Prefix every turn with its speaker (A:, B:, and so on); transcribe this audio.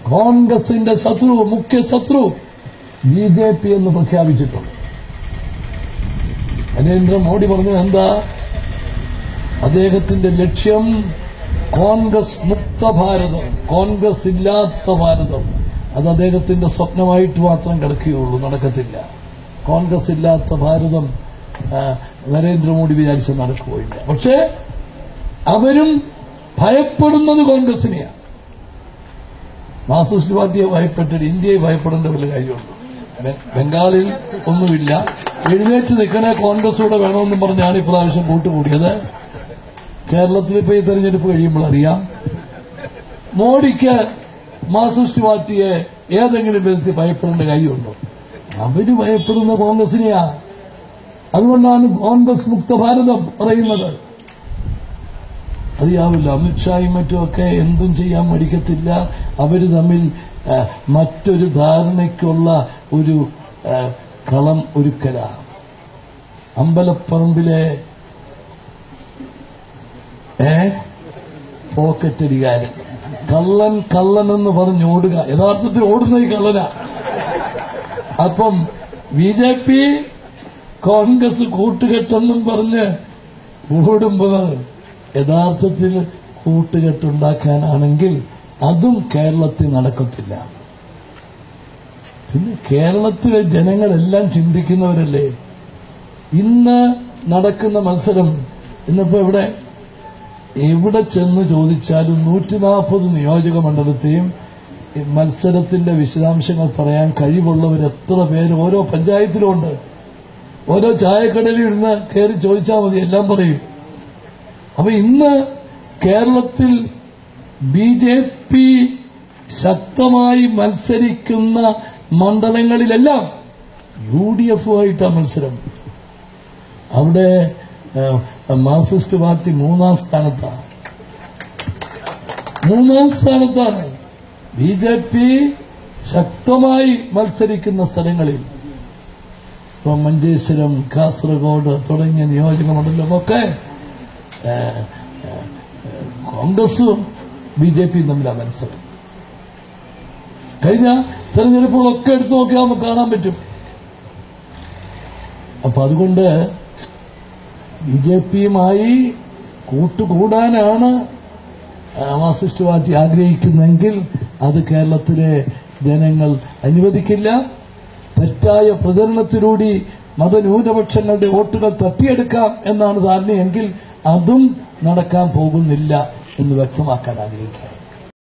A: കോൺഗ്രസിന്റെ ശത്രു മുഖ്യ ശത്രു ബി ജെ പി എന്ന് പ്രഖ്യാപിച്ചിട്ടുണ്ട് നരേന്ദ്രമോദി പറഞ്ഞത് എന്താ അദ്ദേഹത്തിന്റെ ലക്ഷ്യം കോൺഗ്രസ് മുക്ത ഭാരതം കോൺഗ്രസ് ഇല്ലാത്ത ഭാരതം അത് അദ്ദേഹത്തിന്റെ സ്വപ്നമായിട്ട് മാത്രം കിടക്കുകയുള്ളൂ നടക്കത്തില്ല കോൺഗ്രസ് ഇല്ലാത്ത ഭാരതം ആ, നരേന്ദ്രമോദി വിചാരിച്ച നടക്കുകയില്ല പക്ഷേ അവരും ഭയപ്പെടുന്നത് കോൺഗ്രസിനെയാണ് മാർക്സിസ്റ്റ് പാർട്ടിയെ ഭയപ്പെട്ടിട്ട് ഇന്ത്യയെ ഭയപ്പെടേണ്ട വല്ല കാര്യമുണ്ട് ബെ- ബംഗാളിൽ ഒന്നുമില്ല എഴുന്നേറ്റ് നിൽക്കണേ കോൺഗ്രസ് കൂടെ വേണമെന്നും പറഞ്ഞാണ് ഇപ്രാവശ്യം കൂട്ടുകൂടിയത് കേരളത്തിൽ ഇപ്പൊ ഈ തെരഞ്ഞെടുപ്പ് കഴിയുമ്പോൾ അറിയാം മോഡിക്ക് മാർക്സിസ്റ്റ് പാർട്ടിയെ ഏതെങ്കിലും വിധത്തിൽ ഭയപ്പെടേണ്ട കാര്യമുണ്ടോ അവര് ഭയപ്പെടുന്ന കോൺഗ്രസിനെയാ അതുകൊണ്ടാണ് കോൺഗ്രസ് മുക്ത ഭാരതം പറയുന്നത് അറിയാവില്ല അമിത്ഷായും മറ്റുമൊക്കെ എന്തും ചെയ്യാൻ മടിക്കത്തില്ല അവർ തമ്മിൽ ആ, മറ്റൊരു ധാരണയ്ക്കുള്ള ഒരു ആ, കളം ഒരുക്കലാണ് അമ്പലപ്പറമ്പിലെ ഏ പോക്കറ്റടികാരൻ കള്ളൻ കള്ളൻ എന്ന് പറഞ്ഞ് ഓടുക യഥാർത്ഥത്തിൽ ഓടുന്ന ഈ കള്ളനാ അപ്പം ബി ജെ പി കോൺഗ്രസ് കൂട്ടുകെട്ടെന്നും പറഞ്ഞ് ഓടുമ്പോൾ യഥാർത്ഥത്തിൽ കൂട്ടുകെട്ടുണ്ടാക്കാനാണെങ്കിൽ അതും കേരളത്തിൽ നടക്കത്തില്ല പിന്നെ കേരളത്തിലെ ജനങ്ങളെല്ലാം ചിന്തിക്കുന്നവരല്ലേ ഇന്ന് നടക്കുന്ന മത്സരം ഇന്നിപ്പോ ഇവിടെ എവിടെ ചെന്ന് ചോദിച്ചാലും നൂറ്റി നാൽപ്പത് നിയോജക മണ്ഡലത്തെയും ഈ മത്സരത്തിന്റെ വിശദാംശങ്ങൾ പറയാൻ കഴിവുള്ളവർ എത്ര പേര് ഓരോ പഞ്ചായത്തിലുമുണ്ട് ഓരോ ചായക്കടയിൽ ഇരുന്ന് കയറി ചോദിച്ചാൽ മതി എല്ലാം പറയും അപ്പൊ ഇന്ന് കേരളത്തിൽ ബി ജെ പി ശക്തമായി മത്സരിക്കുന്ന മണ്ഡലങ്ങളിലെല്ലാം യു ഡി എഫുമായിട്ടാണ് മത്സരം അവിടെ ഏഹ്, മാർക്സിസ്റ്റ് പാർട്ടി മൂന്നാം സ്ഥാനത്താണ് മൂന്നാം സ്ഥാനത്താണ് ബി ജെ പി ശക്തമായി മത്സരിക്കുന്ന സ്ഥലങ്ങളിൽ ഇപ്പം മഞ്ചേശ്വരം കാസർഗോഡ് തുടങ്ങിയ നിയോജക മണ്ഡലമൊക്കെ ഏഹ്, ഏഹ്, കോൺഗ്രസും ബി ജെ പിയും തമ്മിലാണ് മത്സരം കഴിഞ്ഞ തെരഞ്ഞെടുപ്പുകളൊക്കെ എടുത്തു നോക്കിയാൽ നമുക്ക് കാണാൻ പറ്റും അപ്പൊ അതുകൊണ്ട് ബി ജെ പിയുമായി കൂട്ടുകൂടാനാണ് ആ, മാർക്സിസ്റ്റ് പാർട്ടി ആഗ്രഹിക്കുന്നെങ്കിൽ അത് കേരളത്തിലെ ജനങ്ങൾ അനുവദിക്കില്ല തെറ്റായ പ്രചരണത്തിലൂടെ മതന്യൂനപക്ഷങ്ങളുടെ വോട്ടുകൾ തട്ടിയെടുക്കാം എന്നാണ് ധാരണയെങ്കിൽ അതും നടക്കാൻ പോകുന്നില്ല എന്ന് വ്യക്തമാക്കാൻ ആഗ്രഹിക്കുക